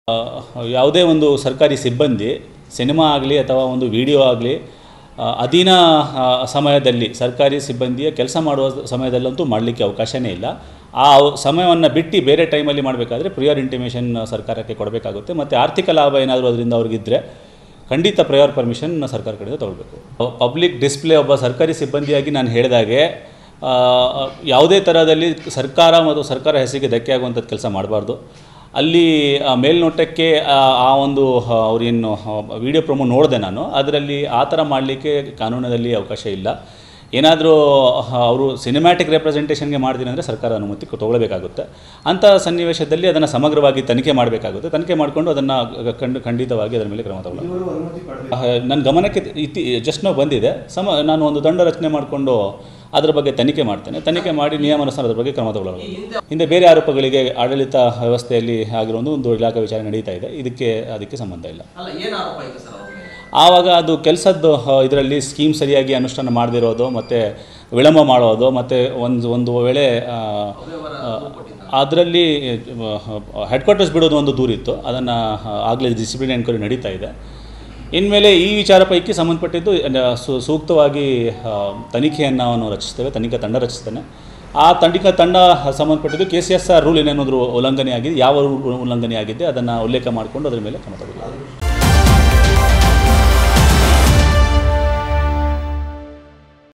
ಯಾವುದೇ ಒಂದು ಸರ್ಕಾರಿ ಸಿಬ್ಬಂದಿ ಸಿನಿಮಾ ಆಗಲಿ ಅಥವಾ ಒಂದು ವಿಡಿಯೋ ಆಗಲಿ ಅಧೀನ ಆ, ಸಮಯದಲ್ಲಿ ಸರ್ಕಾರಿ ಸಿಬ್ಬಂದಿಯ ಕೆಲಸ ಮಾಡುವ ಸಮಯದಲ್ಲಂತೂ ಮಾಡಲಿಕ್ಕೆ ಅವಕಾಶನೇ ಇಲ್ಲ ಆ ಸಮಯವನ್ನು ಬಿಟ್ಟು ಬೇರೆ ಟೈಮಲ್ಲಿ ಮಾಡಬೇಕಾದ್ರೆ ಪ್ರಿಯರ್ ಇಂಟಿಮೇಷನ್ ಸರ್ಕಾರಕ್ಕೆ ಕೊಡಬೇಕಾಗುತ್ತೆ ಮತ್ತು ಆರ್ಥಿಕ ಲಾಭ ಏನಾದರೂ ಅದರಿಂದ ಅವ್ರಿಗಿದ್ದರೆ ಖಂಡಿತ ಪ್ರಯರ್ ಪರ್ಮಿಷನ್ ಸರ್ಕಾರ ಕಡೆಯಿಂದ ತಗೊಳ್ಬೇಕು ಪಬ್ಲಿಕ್ ಡಿಸ್ಪ್ಲೇ ಒಬ್ಬ ಸರ್ಕಾರಿ ಸಿಬ್ಬಂದಿಯಾಗಿ ನಾನು ಹೇಳಿದಾಗೆ ಆ, ಯಾವುದೇ ಥರದಲ್ಲಿ ಸರ್ಕಾರ ಮತ್ತು ಸರ್ಕಾರ ಹೆಸರಿಗೆ ಧಕ್ಕೆ ಆಗುವಂಥದ್ದು ಕೆಲಸ ಮಾಡಬಾರ್ದು ಅಲ್ಲಿ ಆ, ಮೇಲ್ನೋಟಕ್ಕೆ ಆ ಆ ಒಂದು ಆ, ಅವ್ರೇನು ವಿಡಿಯೋ ಪ್ರೊಮೋ ನೋಡಿದೆ ನಾನು ಅದರಲ್ಲಿ ಆ ಥರ ಮಾಡಲಿಕ್ಕೆ ಕಾನೂನಿನಲ್ಲಿ ಅವಕಾಶ ಇಲ್ಲ ಏನಾದರೂ ಅವರು ಸಿನಿಮ್ಯಾಟಿಕ್ ರೆಪ್ರೆಸೆಂಟೇಷನ್ಗೆ ಮಾಡ್ತೀನಿ ಅಂದರೆ ಸರ್ಕಾರ ಅನುಮತಿ ತೊಗೊಳ್ಬೇಕಾಗುತ್ತೆ ಅಂಥ ಸನ್ನಿವೇಶದಲ್ಲಿ ಅದನ್ನು ಸಮಗ್ರವಾಗಿ ತನಿಖೆ ಮಾಡಬೇಕಾಗುತ್ತೆ ತನಿಖೆ ಮಾಡಿಕೊಂಡು ಅದನ್ನು ಖಂಡ ಖಂಡಿತವಾಗಿ ಅದರ ಮೇಲೆ ಕ್ರಮ ತಗೊಳ್ಳೋದು ನನ್ನ ಗಮನಕ್ಕೆ ಇತ್ತಿ ಜಸ್ಟ್ ನಾವು ಬಂದಿದೆ ಸಮ ನಾನು ಒಂದು ತಂಡ ರಚನೆ ಮಾಡಿಕೊಂಡು ಅದರ ಬಗ್ಗೆ ತನಿಖೆ ಮಾಡ್ತೇನೆ ತನಿಖೆ ಮಾಡಿ ನಿಯಮಾನುಸಾರ ಅದರ ಬಗ್ಗೆ ಕ್ರಮ ತಗೊಳ್ಳೋದು ಹಿಂದೆ ಬೇರೆ ಆರೋಪಗಳಿಗೆ ಆಡಳಿತ ವ್ಯವಸ್ಥೆಯಲ್ಲಿ ಆಗಿರೋ ಒಂದು ಒಂದು ಇಲಾಖಾ ವಿಚಾರ ನಡೀತಾ ಇದೆ ಇದಕ್ಕೆ ಅದಕ್ಕೆ ಸಂಬಂಧ ಇಲ್ಲ ಅಲ್ಲ ಏನು ಆರೋಪ ಇದೆ ಸರ್ ಅವ್ರ ಮೇಲೆ ಆವಾಗ ಅದು ಕೆಲಸದ್ದು ಇದರಲ್ಲಿ ಸ್ಕೀಮ್ ಸರಿಯಾಗಿ ಅನುಷ್ಠಾನ ಮಾಡದಿರೋದು ಮತ್ತು ವಿಳಂಬ ಮಾಡೋದು ಮತ್ತು ಒಂದು ಒಂದು ವೇಳೆ ಅವ್ಯವಹಾರ ದೂರು ಕೊಟ್ಟಿದ್ದಾರೆ ಅದರಲ್ಲಿ ಹೆಡ್ ಕ್ವಾರ್ಟರ್ಸ್ ಬಿಡೋದು ಒಂದು ದೂರಿತ್ತು ಅದನ್ನು ಆಗಲೇ ಡಿಸಿಪ್ಲಿನ್ ಎನ್ಕ್ವೈರಿ ನಡೀತಾ ಇದೆ ಇನ್ಮೇಲೆ ಈ ವಿಚಾರ ಪೈಕಿ ಸಂಬಂಧಪಟ್ಟಿದ್ದು ಅಹ್, ಸು ಸೂಕ್ತವಾಗಿ ಆ, ತನಿಖೆಯನ್ನು ನಾವು ರಚಿಸ್ತೇವೆ ತನಿಖಾ ತಂಡ ರಚಿಸ್ತೇನೆ ಆ ತನಿಖಾ ತಂಡ ಸಂಬಂಧಪಟ್ಟಿದ್ದು K C S R rule ಏನೇನಾದರೂ ಉಲ್ಲಂಘನೆ ಆಗಿದೆ ಯಾವ ರೂಲ್ ಉಲ್ಲಂಘನೆ ಆಗಿದೆ ಅದನ್ನು ಉಲ್ಲೇಖ ಮಾಡಿಕೊಂಡು ಅದರ ಮೇಲೆ ಕ್ರಮ ತಗೊಳ್ಳುತ್ತೆ